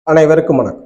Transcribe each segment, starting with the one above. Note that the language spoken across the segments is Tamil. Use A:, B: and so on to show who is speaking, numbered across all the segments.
A: அனைவருக்கும் வணக்கம்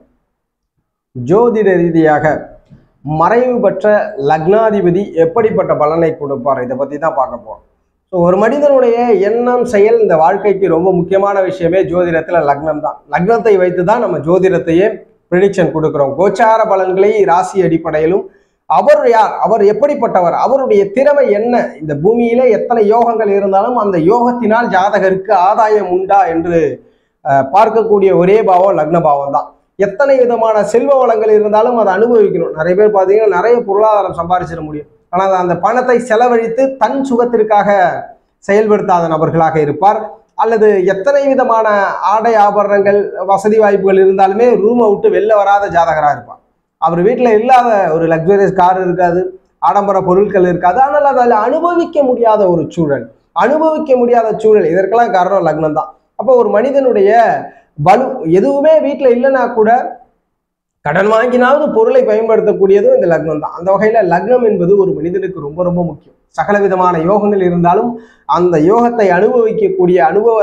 A: ஜோதிட ரீதியாக மறைவு பெற்ற லக்னாதிபதி எப்படிப்பட்ட பலனை கொடுப்பார் இதை பற்றி தான் பார்க்க போறோம் ஸோ ஒரு மனிதனுடைய எண்ணம் செயல் இந்த வாழ்க்கைக்கு ரொம்ப முக்கியமான விஷயமே ஜோதிடத்தில் லக்னம் தான் லக்னத்தை வைத்து தான் நம்ம ஜோதிடத்தையே ப்ரிடிக்ஷன் கொடுக்குறோம் கோச்சார பலன்களை ராசி அடிப்படையிலும் அவர் யார் அவர் எப்படிப்பட்டவர் அவருடைய திறமை என்ன இந்த பூமியில எத்தனை யோகங்கள் இருந்தாலும் அந்த யோகத்தினால் ஜாதகருக்கு ஆதாயம் உண்டா என்று அஹ், பார்க்கக்கூடிய ஒரே பாவம் லக்ன பாவம் தான் எத்தனை விதமான செல்வ வளங்கள் இருந்தாலும் அதை அனுபவிக்கணும் நிறைய பேர் பார்த்தீங்கன்னா நிறைய பொருளாதாரம் சம்பாதிச்சிட முடியும் ஆனால் அந்த பணத்தை செலவழித்து தன் சுகத்திற்காக செயல்படுத்தாத நபர்களாக இருப்பார் அல்லது எத்தனை விதமான ஆடை ஆபரணங்கள் வசதி வாய்ப்புகள் இருந்தாலுமே ரூமை விட்டு வெளில வராத ஜாதகராக இருப்பார் அவர் வீட்டில் இல்லாத ஒரு லக்ஸரியஸ் கார் இருக்காது ஆடம்பர பொருட்கள் இருக்காது ஆனால் அதில் அனுபவிக்க முடியாத ஒரு சூழல் அனுபவிக்க முடியாத சூழல் இதற்கெல்லாம் காரணம் லக்னம் தான் அப்போ ஒரு மனிதனுடைய பலு எதுவுமே வீட்டில் இல்லைன்னா கூட கடன் வாங்கினாவது பொருளை பயன்படுத்தக்கூடியதும் இந்த லக்னம் தான் அந்த வகையில லக்னம் என்பது ஒரு மனிதனுக்கு ரொம்ப ரொம்ப முக்கியம் சகல விதமான யோகங்கள் இருந்தாலும் அந்த யோகத்தை அனுபவிக்கக்கூடிய அனுபவ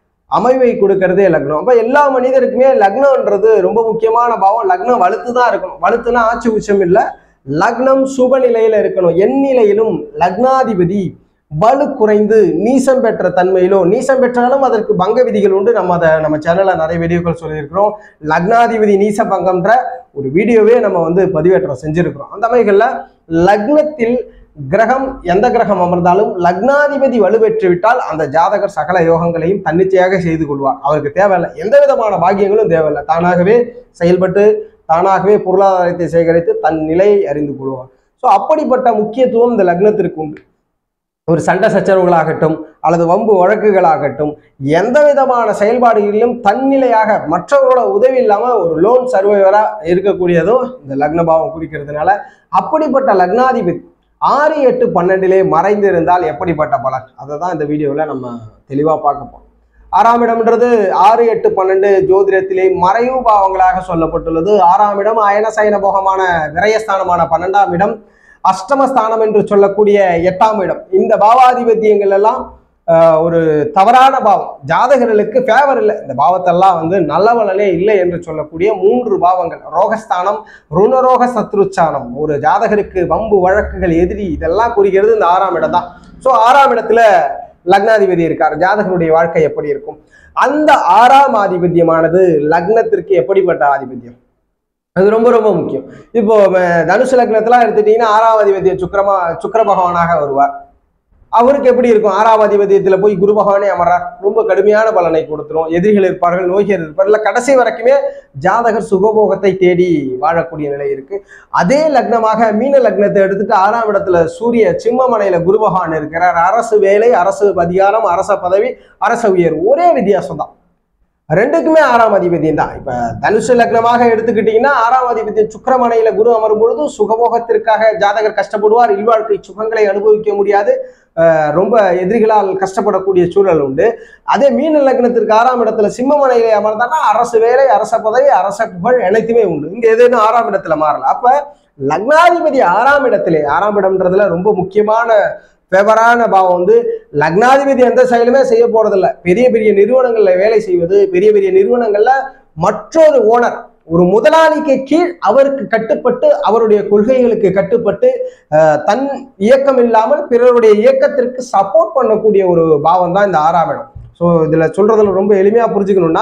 A: அமைவை கொடுக்கறதே லக்னம் அப்ப எல்லா மனிதருக்குமே லக்னம்ன்றது ரொம்ப முக்கியமான பாவம் லக்னம் வலுத்து தான் இருக்கணும் வலுத்துனா ஆட்சி உச்சம் இல்லை லக்னம் சுப நிலையில இருக்கணும் என் நிலையிலும் லக்னாதிபதி வலு குறைந்து நீசம் பெற்ற தன்மையிலோ நீசம் பெற்றாலும் அதற்கு பங்க விதிகள் உண்டு நம்ம அதை நம்ம சேனல்ல நிறைய வீடியோக்கள் சொல்லியிருக்கிறோம் லக்னாதிபதி நீச பங்கம்ன்ற ஒரு வீடியோவே நம்ம வந்து பதிவேற்றம் செஞ்சிருக்கிறோம் அந்த வகைகளில் லக்னத்தில் கிரகம் எந்த கிரகம் அமர்ந்தாலும் லக்னாதிபதி வலுப்பெற்று விட்டால் அந்த ஜாதகர் சகல யோகங்களையும் தன்னிச்சையாக செய்து கொள்வார் அவருக்கு தேவையில்லை எந்த விதமான பாக்கியங்களும் தேவையில்லை தானாகவே செயல்பட்டு தானாகவே பொருளாதாரத்தை சேகரித்து தன் நிலையை அறிந்து கொள்வார் ஸோ அப்படிப்பட்ட முக்கியத்துவம் இந்த லக்னத்திற்கு உண்டு ஒரு சண்டை சச்சரவுகளாகட்டும் அல்லது வம்பு வழக்குகளாகட்டும் எந்த விதமான செயல்பாடுகளிலும் தன்னிலையாக மற்றவர்களோட உதவி இல்லாமல் ஒரு லோன் சர்வைவராக இருக்கக்கூடியதும் இந்த லக்ன பாவம் குறிக்கிறதுனால அப்படிப்பட்ட லக்னாதிபதி ஆறு எட்டு பன்னெண்டிலே மறைந்து இருந்தால் எப்படிப்பட்ட பலன் அதை தான் இந்த வீடியோவில் நம்ம தெளிவாக பார்க்க போறோம் ஆறாம் இடம்ன்றது ஆறு எட்டு பன்னெண்டு ஜோதிடத்திலே மறைவு பாவங்களாக சொல்லப்பட்டுள்ளது ஆறாம் இடம் அயன சயன போகமான விரயஸ்தானமான பன்னெண்டாம் இடம் அஷ்டமஸ்தானம் என்று சொல்லக்கூடிய எட்டாம் இடம் இந்த பாவாதிபத்தியங்கள் எல்லாம் ஆஹ், ஒரு தவறான பாவம் ஜாதகர்களுக்கு ஃபேவர் இல்லை இந்த பாவத்தெல்லாம் வந்து நல்ல பலனே இல்லை என்று சொல்லக்கூடிய மூன்று பாவங்கள் ரோகஸ்தானம் ருணரோக சத்ருச்சானம் ஒரு ஜாதகருக்கு வம்பு வழக்குகள் எதிரி இதெல்லாம் குறிக்கிறது இந்த ஆறாம் இடம் தான் ஸோ ஆறாம் இடத்துல லக்னாதிபதி இருக்கார் ஜாதகனுடைய வாழ்க்கை எப்படி இருக்கும் அந்த ஆறாம் ஆதிபத்தியமானது லக்னத்திற்கு எப்படிப்பட்ட ஆதிபத்தியம் அது ரொம்ப ரொம்ப முக்கியம் இப்போ அஹ், தனுசு லக்னத்தெல்லாம் எடுத்துட்டீங்கன்னா ஆறாம் அதிபதிய சுக்கிரமா சுக்கிர பகவானாக வருவார் அவருக்கு எப்படி இருக்கும் ஆறாம் அதிபதியத்தில் போய் குரு பகவானே அமர்றார் ரொம்ப கடுமையான பலனை கொடுத்துரும் எதிரிகள் இருப்பார்கள் நோய்கள் இருப்பார்கள் இல்ல கடைசி வரைக்குமே ஜாதகர் சுகபோகத்தை தேடி வாழக்கூடிய நிலை இருக்கு அதே லக்னமாக மீன லக்னத்தை எடுத்துட்டு ஆறாம் இடத்துல சூரிய சிம்மமனையில குரு பகவான் இருக்கிறார் அரசு வேலை அரசு அதிகாரம் அரச பதவி அரச உயர்வு ஒரே வித்தியாசம் தான் ரெண்டுக்குமே ஆறாம் அதிபதியம் தான் இப்ப தனுசு லக்னமாக எடுத்துக்கிட்டீங்கன்னா ஆறாம் அதிபதியம் சுக்கிரமனையில குரு அமரும் பொழுது சுகபோகத்திற்காக ஜாதகர் கஷ்டப்படுவார் இல்வாழ்க்கை சுகங்களை அனுபவிக்க முடியாது அஹ் ரொம்ப எதிரிகளால் கஷ்டப்படக்கூடிய சூழல் உண்டு அதே மீன லக்னத்திற்கு ஆறாம் இடத்துல சிம்மமனையில அமர்ந்தான்னா அரசு வேலை அரச பதவி அரச புகழ் அனைத்துமே உண்டு இங்க எதுன்னு ஆறாம் இடத்துல மாறல அப்ப லக்னாதிபதி ஆறாம் இடத்திலே ஆறாம் இடம்ன்றதுல ரொம்ப முக்கியமான ஃபேவரான பாவம் வந்து லக்னாதிபதி எந்த செயலுமே செய்ய போறதில்ல பெரிய பெரிய நிறுவனங்கள்ல வேலை செய்வது பெரிய பெரிய நிறுவனங்கள்ல மற்றொரு ஓனர் ஒரு முதலாளிக்கு கீழ் அவருக்கு கட்டுப்பட்டு அவருடைய கொள்கைகளுக்கு கட்டுப்பட்டு அஹ், தன் இயக்கம் இல்லாமல் பிறருடைய இயக்கத்திற்கு சப்போர்ட் பண்ணக்கூடிய ஒரு பாவம் தான் இந்த ஆறாம் இடம் ஸோ இதுல சொல்றதுல ரொம்ப எளிமையா புரிஞ்சுக்கணும்னா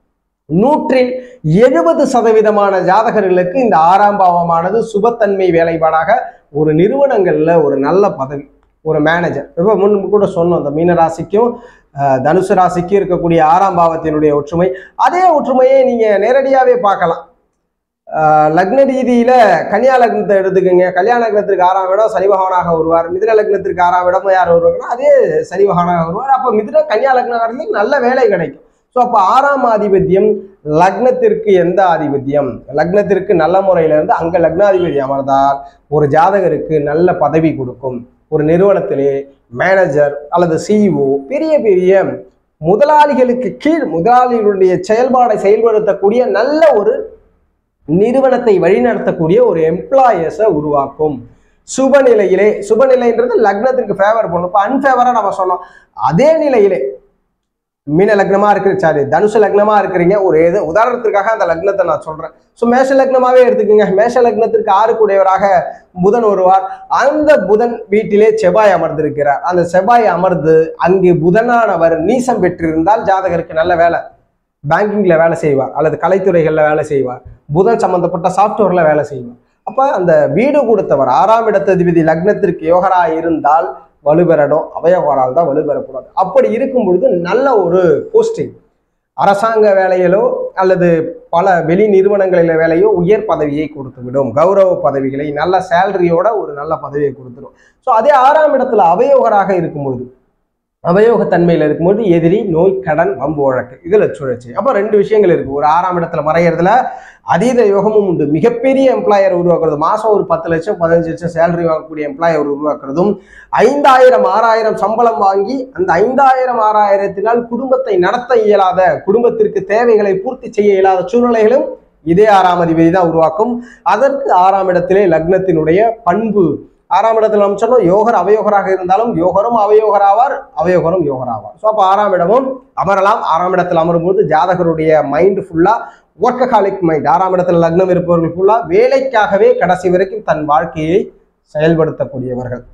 A: நூற்றில் எழுபது சதவீதமான ஜாதகர்களுக்கு இந்த ஆறாம் பாவமானது சுபத்தன்மை வேலைப்பாடாக ஒரு நிறுவனங்கள்ல ஒரு நல்ல பதவி ஒரு மேனேஜர் இப்போ முன் கூட சொன்னோம் இந்த மீன ராசிக்கும் அஹ், தனுசு ராசிக்கும் இருக்கக்கூடிய ஆறாம் பாவத்தினுடைய ஒற்றுமை அதே ஒற்றுமையை நீங்க நேரடியாவே பார்க்கலாம் அஹ், லக்ன ரீதியில கன்னியா லக்னத்தை எடுத்துக்கோங்க கல்யாண லக்னத்திற்கு ஆறாம் இடம் சனி பகவானாக வருவார் மிதுன லக்னத்திற்கு ஆறாம் இடம் யார் வருவாங்கன்னா அதே சனி பகவானாக வருவார் அப்போ மிதுன கன்னியா லக்னக்காரர்களுக்கு நல்ல வேலை கிடைக்கும் ஸோ அப்போ ஆறாம் ஆதிபத்தியம் லக்னத்திற்கு எந்த ஆதிபத்தியம் லக்னத்திற்கு நல்ல முறையில இருந்து அங்க லக்னாதிபதி அமர்ந்தால் ஒரு ஜாதகருக்கு நல்ல பதவி கொடுக்கும் ஒரு நிறுவனத்திலே மேனேஜர் அல்லது சிஇஓ பெரிய பெரிய முதலாளிகளுக்கு கீழ் முதலாளிகளுடைய செயல்பாடை செயல்படுத்தக்கூடிய நல்ல ஒரு நிறுவனத்தை வழிநடத்தக்கூடிய ஒரு எம்ப்ளாயர்ஸை உருவாக்கும் சுபநிலையிலே சுபநிலைன்றது லக்னத்திற்கு ஃபேவர் பண்ணும் இப்போ அன்ஃபேவராக நம்ம சொன்னோம் அதே நிலையிலே மீன லக்னமா இருக்கு சாரி தனுசு லக்னமா இருக்கிறீங்க ஒரு எது உதாரணத்திற்காக அந்த லக்னத்தை நான் சொல்றேன் ஸோ மேஷ லக்னமாவே எடுத்துக்கோங்க மேஷ லக்னத்திற்கு ஆறுக்குடையவராக புதன் வருவார் அந்த புதன் வீட்டிலே செவ்வாய் அமர்ந்திருக்கிறார் அந்த செவ்வாய் அமர்ந்து அங்கு புதனானவர் நீசம் பெற்றிருந்தால் ஜாதகருக்கு நல்ல வேலை பேங்கிங்ல வேலை செய்வார் அல்லது கலைத்துறைகளில் வேலை செய்வார் புதன் சம்பந்தப்பட்ட சாஃப்ட்வேர்ல வேலை செய்வார் அப்ப அந்த வீடு கொடுத்தவர் ஆறாம் இடத்ததிபதி லக்னத்திற்கு யோகரா இருந்தால் வலுப்பெறணும் அவயவரால் தான் வலுப்பெறக்கூடாது அப்படி இருக்கும் பொழுது நல்ல ஒரு போஸ்டிங் அரசாங்க வேலையிலோ அல்லது பல வெளி நிறுவனங்களில வேலையோ உயர் பதவியை கொடுத்து விடும் கௌரவ பதவிகளை நல்ல சேலரியோட ஒரு நல்ல பதவியை கொடுத்துரும் ஸோ அதே ஆறாம் இடத்துல அவயோகராக இருக்கும்பொழுது அவயோகத்தன்மையில் இருக்கும்போது எதிரி நோய் கடன் வம்பு வழக்கு இதுல சுழற்சி அப்போ ரெண்டு விஷயங்கள் இருக்கு ஒரு ஆறாம் இடத்துல மறையிறதுல அதீத யோகமும் உண்டு மிகப்பெரிய எம்ப்ளாயர் உருவாக்குறது மாசம் ஒரு பத்து லட்சம் பதினஞ்சு லட்சம் சேலரி வாங்கக்கூடிய எம்ப்ளாயர் உருவாக்குறதும் ஐந்தாயிரம் ஆறாயிரம் சம்பளம் வாங்கி அந்த ஐந்தாயிரம் ஆறாயிரத்தினால் குடும்பத்தை நடத்த இயலாத குடும்பத்திற்கு தேவைகளை பூர்த்தி செய்ய இயலாத சூழ்நிலைகளும் இதே ஆறாம் அதிபதி தான் உருவாக்கும் அதற்கு ஆறாம் இடத்திலே லக்னத்தினுடைய பண்பு ஆறாம் இடத்துல நம்ம சொன்னோம் யோகர் அவயோகராக இருந்தாலும் யோகரும் அவயோகராவார் அவயோகரும் யோகராவார் ஸோ அப்போ ஆறாம் இடமும் அமரலாம் ஆறாம் இடத்தில் அமரும்போது ஜாதகருடைய மைண்ட் ஃபுல்லா ஒர்க்ககாலிக் மைண்ட் ஆறாம் இடத்துல லக்னம் இருப்பவர்கள் ஃபுல்லா வேலைக்காகவே கடைசி வரைக்கும் தன் வாழ்க்கையை செயல்படுத்தக்கூடியவர்கள்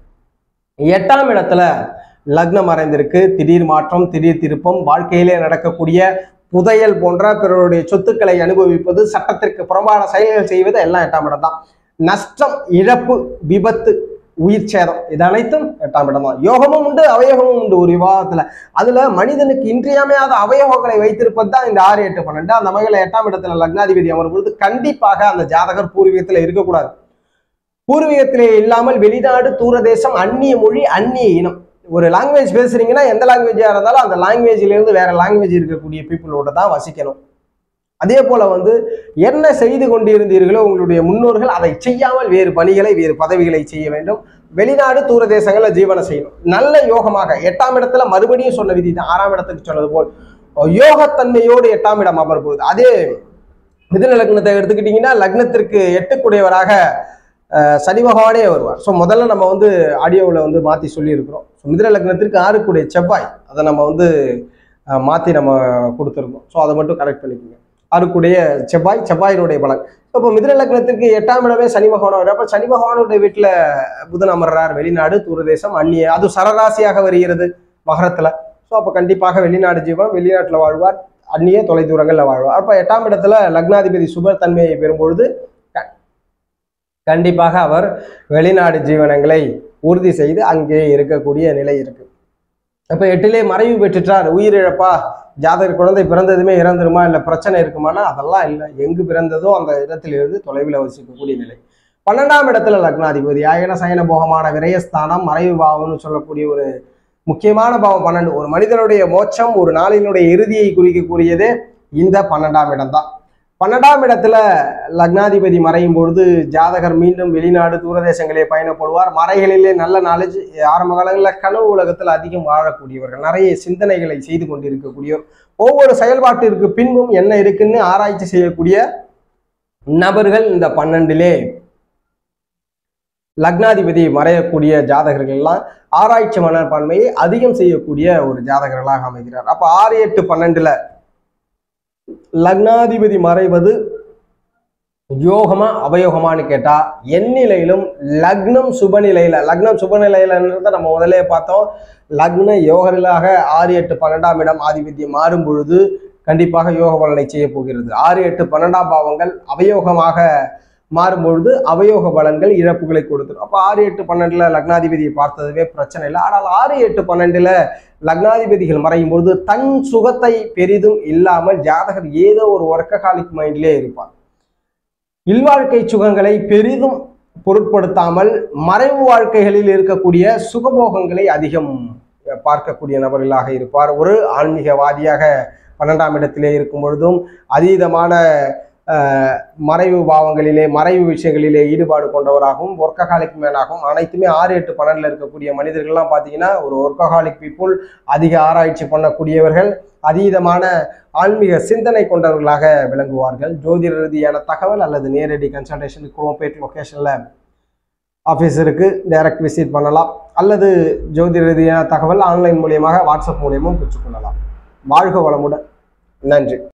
A: எட்டாம் இடத்துல லக்னம் மறைந்திருக்கு திடீர் மாற்றம் திடீர் திருப்பம் வாழ்க்கையிலே நடக்கக்கூடிய புதையல் போன்ற பிறருடைய சொத்துக்களை அனுபவிப்பது சட்டத்திற்கு புறம்பான செயல்கள் செய்வது எல்லாம் எட்டாம் இடம் தான் நஷ்டம் இழப்பு விபத்து உயிர் சேதம் இது அனைத்தும் எட்டாம் இடம் தான் யோகமும் உண்டு அவயோகமும் உண்டு ஒரு விவாதத்துல அதுல மனிதனுக்கு இன்றியமையாத அவயோகங்களை வைத்திருப்பது தான் இந்த ஆறு எட்டு பன்னெண்டு அந்த வகையில எட்டாம் இடத்துல லக்னாதிபதி அமரும் பொழுது கண்டிப்பாக அந்த ஜாதகர் பூர்வீகத்துல இருக்கக்கூடாது பூர்வீகத்திலே இல்லாமல் வெளிநாடு தூரதேசம் அந்நிய மொழி அந்நிய இனம் ஒரு லாங்குவேஜ் பேசுறீங்கன்னா எந்த லாங்குவேஜா இருந்தாலும் அந்த லாங்குவேஜ்ல இருந்து வேற லாங்குவேஜ் இருக்கக்கூடிய பீப்புளோட தான் வசிக்கணும் அதே போல வந்து என்ன செய்து கொண்டிருந்தீர்களோ உங்களுடைய முன்னோர்கள் அதை செய்யாமல் வேறு பணிகளை வேறு பதவிகளை செய்ய வேண்டும் வெளிநாடு தூர தேசங்களில் ஜீவனம் செய்யணும் நல்ல யோகமாக எட்டாம் இடத்துல மறுபடியும் சொன்ன விதி தான் ஆறாம் இடத்துக்கு சொன்னது போல் யோகத்தன்மையோடு எட்டாம் இடம் அமர்போகுது அதே மிதுன லக்னத்தை எடுத்துக்கிட்டிங்கன்னா லக்னத்திற்கு எட்டுக்குடையவராக அஹ், சனி பகவானே வருவார் ஸோ முதல்ல நம்ம வந்து ஆடியோவில் வந்து மாற்றி சொல்லியிருக்கிறோம் ஸோ மிதுன லக்னத்திற்கு ஆறுக்குடைய செவ்வாய் அதை நம்ம வந்து மாற்றி நம்ம கொடுத்துருந்தோம் ஸோ அதை மட்டும் கரெக்ட் பண்ணிக்கோங்க ஆறுக்குடைய செவ்வாய் செவ்வாயினுடைய பலன் இப்போ மிதுன லக்னத்திற்கு எட்டாம் இடமே சனி பகவான் வரும் அப்போ சனி பகவானுடைய வீட்டில் புதன் அமர்றார் வெளிநாடு தூரதேசம் அந்நிய அது சரராசியாக வருகிறது மகரத்தில் ஸோ அப்போ கண்டிப்பாக வெளிநாடு ஜீவனம் வெளிநாட்டில் வாழ்வார் அந்நிய தொலைதூரங்களில் வாழ்வார் அப்போ எட்டாம் இடத்துல லக்னாதிபதி சுப தன்மையை பெறும்பொழுது க- கண்டிப்பாக அவர் வெளிநாடு ஜீவனங்களை உறுதி செய்து அங்கே இருக்கக்கூடிய நிலை இருக்கு அப்ப எட்டிலே மறைவு பெற்றுட்டார் உயிரிழப்பா ஜாதகர் குழந்தை பிறந்ததுமே இறந்துருமா இல்லை பிரச்சனை இருக்குமானா அதெல்லாம் இல்லை எங்கு பிறந்ததோ அந்த இடத்திலிருந்து தொலைவில் வசிக்கக்கூடிய நிலை பன்னெண்டாம் இடத்துல லக்னாதிபதி ஆயன சயன போகமான விரயஸ்தானம் மறைவு பாவம்னு சொல்லக்கூடிய ஒரு முக்கியமான பாவம் பன்னெண்டு ஒரு மனிதனுடைய மோட்சம் ஒரு நாளினுடைய இறுதியை குறிக்கக்கூடியது இந்த பன்னெண்டாம் இடம் தான் பன்னெண்டாம் இடத்துல லக்னாதிபதி மறையும் பொழுது ஜாதகர் மீண்டும் வெளிநாடு தூரதேசங்களே பயணப்படுவார் மறைகளிலே நல்ல நாலேஜ் ஆரம்ப காலங்களில் கனவு உலகத்தில் அதிகம் வாழக்கூடியவர்கள் நிறைய சிந்தனைகளை செய்து கொண்டிருக்கக்கூடியவர் ஒவ்வொரு செயல்பாட்டிற்கு பின்பும் என்ன இருக்குன்னு ஆராய்ச்சி செய்யக்கூடிய நபர்கள் இந்த பன்னெண்டிலே லக்னாதிபதி மறையக்கூடிய ஜாதகர்கள் எல்லாம் ஆராய்ச்சி மனப்பான்மையை அதிகம் செய்யக்கூடிய ஒரு ஜாதகர்களாக அமைகிறார் அப்ப ஆறு எட்டு பன்னெண்டுல லக்னாதிபதி மறைவது யோகமா அவயோகமான்னு கேட்டா எந்நிலையிலும் லக்னம் சுபநிலையில லக்னம் சுபநிலையிலன்றத நம்ம முதல்ல பார்த்தோம் லக்ன யோகர்களாக ஆறு எட்டு பன்னெண்டாம் இடம் ஆதிபத்தியம் மாறும் பொழுது கண்டிப்பாக யோக பலனை செய்ய போகிறது ஆறு எட்டு பன்னெண்டாம் பாவங்கள் அவயோகமாக மாறும் பொழுது அவயோக பலன்கள் இழப்புகளை கொடுத்துரும் அப்போ ஆறு எட்டு பன்னெண்டுல லக்னாதிபதியை பார்த்ததுவே பிரச்சனை இல்லை ஆனால் ஆறு எட்டு பன்னெண்டுல லக்னாதிபதிகள் மறையும் பொழுது தன் சுகத்தை பெரிதும் இல்லாமல் ஜாதகர் ஏதோ ஒரு ஒர்க்ககாலிக் மைண்ட்லேயே இருப்பார் இல்வாழ்க்கை சுகங்களை பெரிதும் பொருட்படுத்தாமல் மறைவு வாழ்க்கைகளில் இருக்கக்கூடிய சுகபோகங்களை அதிகம் பார்க்கக்கூடிய நபர்களாக இருப்பார் ஒரு ஆன்மீகவாதியாக பன்னெண்டாம் இடத்திலே இருக்கும் பொழுதும் அதீதமான அஹ், மறைவு பாவங்களிலே மறைவு விஷயங்களிலே ஈடுபாடு கொண்டவராகவும் ஒர்க்கஹாலிக் மேனாகவும் அனைத்துமே ஆறு எட்டு பன்னெண்டில் இருக்கக்கூடிய மனிதர்கள்லாம் பார்த்தீங்கன்னா ஒரு ஒர்க்கஹாலிக் பீப்புள் அதிக ஆராய்ச்சி பண்ணக்கூடியவர்கள் அதீதமான ஆன்மீக சிந்தனை கொண்டவர்களாக விளங்குவார்கள் ஜோதிட ரீதியான தகவல் அல்லது நேரடி கன்சல்டேஷன் குரோம்பேட் லொக்கேஷனில் ஆஃபீஸ் இருக்குது டைரக்ட் விசிட் பண்ணலாம் அல்லது ஜோதிட ரீதியான தகவல் ஆன்லைன் மூலியமாக வாட்ஸ்அப் மூலியமும் பெற்றுக்கொள்ளலாம் வாழ்க வளமுடன் நன்றி